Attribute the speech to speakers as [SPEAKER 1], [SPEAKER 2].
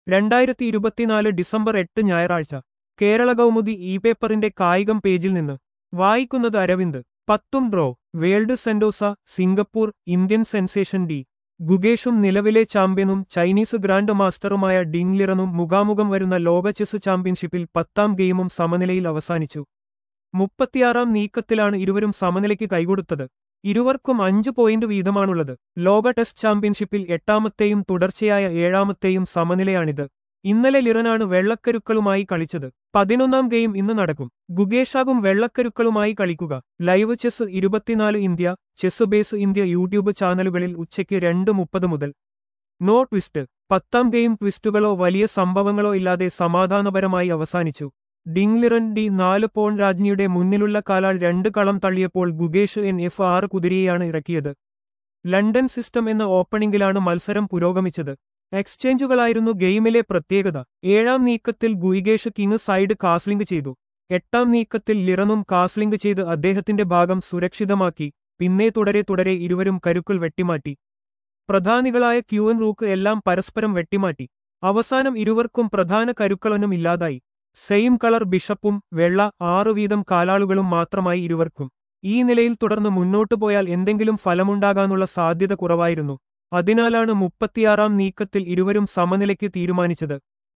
[SPEAKER 1] രണ്ടായിരത്തി ഇരുപത്തിനാല് ഡിസംബർ എട്ട് ഞായറാഴ്ച കേരള കൗമുദി ഇ പേപ്പറിന്റെ കായികം പേജിൽ നിന്ന് വായിക്കുന്നത് അരവിന്ദ് പത്തും draw world Sentosa Singapore Indian sensation D ഗുഗേഷും നിലവിലെ ചാമ്പ്യനും ചൈനീസ് ഗ്രാൻഡ് മാസ്റ്ററുമായ ഡിങ്ലിറനും മുഖാമുഖം വരുന്ന ലോക ചെസ് ചാമ്പ്യൻഷിപ്പിൽ പത്താം ഗെയിമും സമനിലയിൽ അവസാനിച്ചു മുപ്പത്തിയാറാം നീക്കത്തിലാണ് ഇരുവരും സമനിലയ്ക്ക് കൈകൊടുത്തത് ഇരുവർക്കും അഞ്ച് പോയിന്റ് വീതമാണുള്ളത് ലോക ടെസ്റ്റ് ചാമ്പ്യൻഷിപ്പിൽ എട്ടാമത്തെയും തുടർച്ചയായ ഏഴാമത്തെയും സമനിലയാണിത് ഇന്നലെ ലിറനാണ് വെള്ളക്കരുക്കളുമായി കളിച്ചത് പതിനൊന്നാം ഗെയിം ഇന്ന് നടക്കും ഗുഗേഷാകും വെള്ളക്കരുക്കളുമായി കളിക്കുക ലൈവ് ചെസ് ഇരുപത്തിനാല് India chess base India YouTube ചാനലുകളിൽ ഉച്ചയ്ക്ക് രണ്ട് മുപ്പത് മുതൽ നോ ട്വിസ്റ്റ് പത്താം ഗെയിം ട്വിസ്റ്റുകളോ വലിയ സംഭവങ്ങളോ ഇല്ലാതെ സമാധാനപരമായി അവസാനിച്ചു ഡിങ്ലിറൻ ഡി നാല് പോൺ രാജ്ഞിയുടെ മുന്നിലുള്ള കാലാൾ രണ്ട് കളം തള്ളിയപ്പോൾ ഗുഗേഷ് എൻ എഫ് ആറ് കുതിരയെയാണ് ഇറക്കിയത് ലണ്ടൻ സിസ്റ്റം എന്ന ഓപ്പണിംഗിലാണ് മത്സരം പുരോഗമിച്ചത് എക്സ്ചേഞ്ചുകളായിരുന്നു ഗെയിമിലെ പ്രത്യേകത ഏഴാം നീക്കത്തിൽ ഗുയിഗേഷ് കിങ് സൈഡ് കാസ്ലിംഗ് ചെയ്തു എട്ടാം നീക്കത്തിൽ ലിറനും കാസ്ലിംഗ് ചെയ്ത് അദ്ദേഹത്തിന്റെ ഭാഗം സുരക്ഷിതമാക്കി പിന്നെ തുടരെ തുടരെ ഇരുവരും കരുക്കൾ വെട്ടിമാറ്റി പ്രധാനികളായ ക്യൂൻ റൂക്ക് എല്ലാം പരസ്പരം വെട്ടിമാറ്റി അവസാനം ഇരുവർക്കും പ്രധാന കരുക്കളൊന്നും ഇല്ലാതായി സെയിം കളർ ബിഷപ്പും വെള്ള ആറു വീതം കാലാളുകളും മാത്രമായി ഇരുവർക്കും ഈ നിലയിൽ തുടർന്ന് മുന്നോട്ടു പോയാൽ എന്തെങ്കിലും ഫലമുണ്ടാകാനുള്ള സാധ്യത കുറവായിരുന്നു അതിനാലാണ് മുപ്പത്തിയാറാം നീക്കത്തിൽ ഇരുവരും സമനിലയ്ക്ക് തീരുമാനിച്ചത്